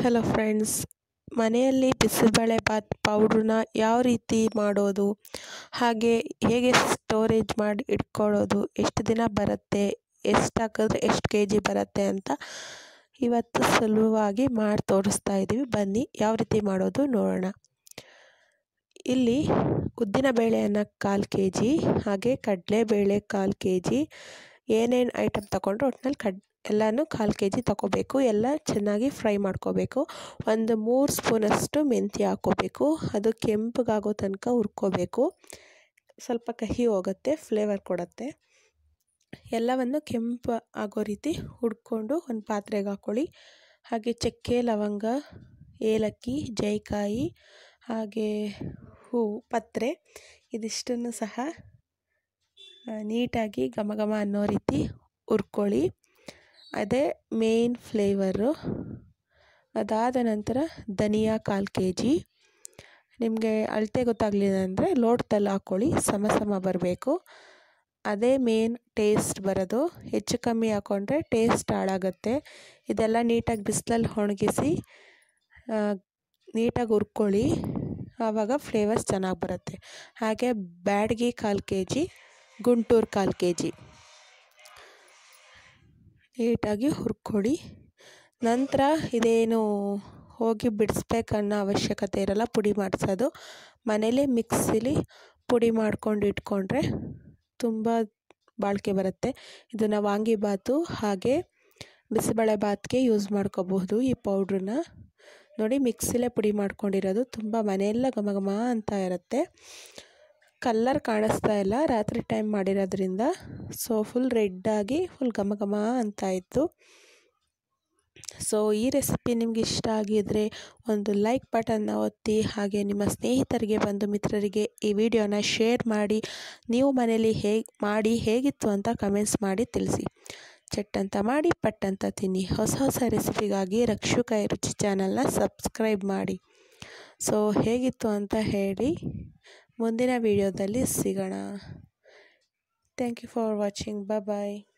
hello friends ಮನೆಯಲ್ಲಿ ಬಿಸಿಬೇಳೆಬಾತ್ ಪೌಡ್ರನ್ನ ಯಾವ ರೀತಿ ಮಾಡೋದು ಹಾಗೆ ಹೇಗೆ ಸ್ಟೋರೇಜ್ ಮಾಡಿ ಇಟ್ಕೊಳ್ಳೋದು ಎಷ್ಟು ದಿನ ಬರುತ್ತೆ ಎಷ್ಟು ಹಾಕಿದ್ರೆ ಎಷ್ಟು ಕೆ ಜಿ ಬರುತ್ತೆ ಅಂತ ಇವತ್ತು ಸುಲಭವಾಗಿ ಮಾಡಿ ತೋರಿಸ್ತಾ ಇದ್ದೀವಿ ಬನ್ನಿ ಯಾವ ರೀತಿ ಮಾಡೋದು ನೋಡೋಣ ಇಲ್ಲಿ ಉದ್ದಿನ ಬೇಳೆಯನ್ನು ಕಾಲು ಕೆ ಜಿ ಹಾಗೆ ಕಡಲೆಬೇಳೆ ಕಾಲು ಕೆ ಜಿ ಏನೇನು ಐಟಮ್ ತಗೊಂಡ್ರೆ ಒಟ್ಟಿನಲ್ಲಿ ಕಡ್ ಎಲ್ಲನೂ ಕಾಲು ಕೆ ಜಿ ತೊಗೋಬೇಕು ಎಲ್ಲ ಚೆನ್ನಾಗಿ ಫ್ರೈ ಮಾಡ್ಕೋಬೇಕು ಒಂದು ಮೂರು ಸ್ಪೂನಷ್ಟು ಮೆಂತ್ಯ ಹಾಕ್ಕೋಬೇಕು ಅದು ಕೆಂಪಗಾಗೋ ತನಕ ಹುರ್ಕೋಬೇಕು ಸ್ವಲ್ಪ ಕಹಿ ಹೋಗುತ್ತೆ ಫ್ಲೇವರ್ ಕೊಡುತ್ತೆ ಎಲ್ಲವನ್ನು ಕೆಂಪು ಆಗೋ ರೀತಿ ಹುಡ್ಕೊಂಡು ಒಂದು ಪಾತ್ರೆಗೆ ಹಾಕ್ಕೊಳ್ಳಿ ಹಾಗೆ ಚಕ್ಕೆ ಲವಂಗ ಏಲಕ್ಕಿ ಜಾಯಿಕಾಯಿ ಹಾಗೆ ಹೂವು ಪತ್ರೆ ಇದಿಷ್ಟನ್ನು ಸಹ ನೀಟಾಗಿ ಘಮ ಘಮ ಅನ್ನೋ ರೀತಿ ಹುರ್ಕೊಳ್ಳಿ ಅದೇ ಮೇನ್ ಫ್ಲೇವರು ಅದಾದ ನಂತರ ಧನಿಯಾ ಕಾಲು ಕೆ ಜಿ ನಿಮಗೆ ಅಳತೆ ಗೊತ್ತಾಗಲಿಲ್ಲ ಅಂದರೆ ಲೋಟದಲ್ಲಿ ಹಾಕ್ಕೊಳ್ಳಿ ಸಮ ಸಮ ಬರಬೇಕು ಅದೇ ಮೇನ್ ಟೇಸ್ಟ್ ಬರೋದು ಹೆಚ್ಚು ಕಮ್ಮಿ ಹಾಕ್ಕೊಂಡ್ರೆ ಟೇಸ್ಟ್ ಹಾಳಾಗುತ್ತೆ ಇದೆಲ್ಲ ನೀಟಾಗಿ ಬಿಸಿಲಲ್ಲಿ ಒಣಗಿಸಿ ನೀಟಾಗಿ ಹುರ್ಕೊಳ್ಳಿ ಆವಾಗ ಫ್ಲೇವರ್ಸ್ ಚೆನ್ನಾಗಿ ಬರುತ್ತೆ ಹಾಗೆ ಬ್ಯಾಡಗಿ ಕಾಲು ಕೆ ಜಿ ಗುಂಟೂರು ಕಾಲು ಕೆ ಜಿ ನೀಟಾಗಿ ಹುರ್ಕೊಳ್ಳಿ ನಂತರ ಇದೇನು ಹೋಗಿ ಬಿಡಿಸ್ಬೇಕನ್ನೋ ಅವಶ್ಯಕತೆ ಇರಲ್ಲ ಪುಡಿ ಮಾಡಿಸೋದು ಮನೇಲೇ ಮಿಕ್ಸಿಲಿ ಪುಡಿ ಮಾಡ್ಕೊಂಡು ಇಟ್ಕೊಂಡ್ರೆ ತುಂಬ ಬಾಳಿಕೆ ಬರುತ್ತೆ ಇದನ್ನು ವಾಂಗಿಬಾತು ಹಾಗೆ ಬಿಸಿಬೇಳೆಬಾತ್ಗೆ ಯೂಸ್ ಮಾಡ್ಕೋಬಹುದು ಈ ಪೌಡ್ರನ್ನ ನೋಡಿ ಮಿಕ್ಸಿಲೇ ಪುಡಿ ಮಾಡ್ಕೊಂಡಿರೋದು ತುಂಬ ಮನೆಯೆಲ್ಲ ಘಮ ಘಮ ಅಂತ ಇರುತ್ತೆ ಕಲ್ಲರ್ ಕಾಣಿಸ್ತಾ ಇಲ್ಲ ರಾತ್ರಿ ಟೈಮ್ ಮಾಡಿರೋದ್ರಿಂದ ಸೊ ಫುಲ್ ರೆಡ್ಡಾಗಿ ಫುಲ್ ಘಮ ಘಮ ಅಂತ ಇತ್ತು ಸೊ ಈ ರೆಸಿಪಿ ನಿಮ್ಗೆ ಇಷ್ಟ ಆಗಿದರೆ ಒಂದು ಲೈಕ್ ಬಟನ್ನ ಒತ್ತಿ ಹಾಗೆ ನಿಮ್ಮ ಸ್ನೇಹಿತರಿಗೆ ಬಂಧು ಮಿತ್ರರಿಗೆ ಈ ವಿಡಿಯೋನ ಶೇರ್ ಮಾಡಿ ನೀವು ಮನೇಲಿ ಹೇಗೆ ಮಾಡಿ ಹೇಗಿತ್ತು ಅಂತ ಕಮೆಂಟ್ಸ್ ಮಾಡಿ ತಿಳಿಸಿ ಚಟ್ಟಂತ ಮಾಡಿ ಪಟ್ಟಂತ ತಿನ್ನಿ ಹೊಸ ಹೊಸ ರೆಸಿಪಿಗಾಗಿ ರಕ್ಷು ಕೈ ರುಚಿ ಚಾನಲ್ನ ಸಬ್ಸ್ಕ್ರೈಬ್ ಮಾಡಿ ಸೊ ಹೇಗಿತ್ತು ಅಂತ ಹೇಳಿ ಮುಂದಿನ ವಿಡಿಯೋದಲ್ಲಿ ಸಿಗೋಣ thank you for watching bye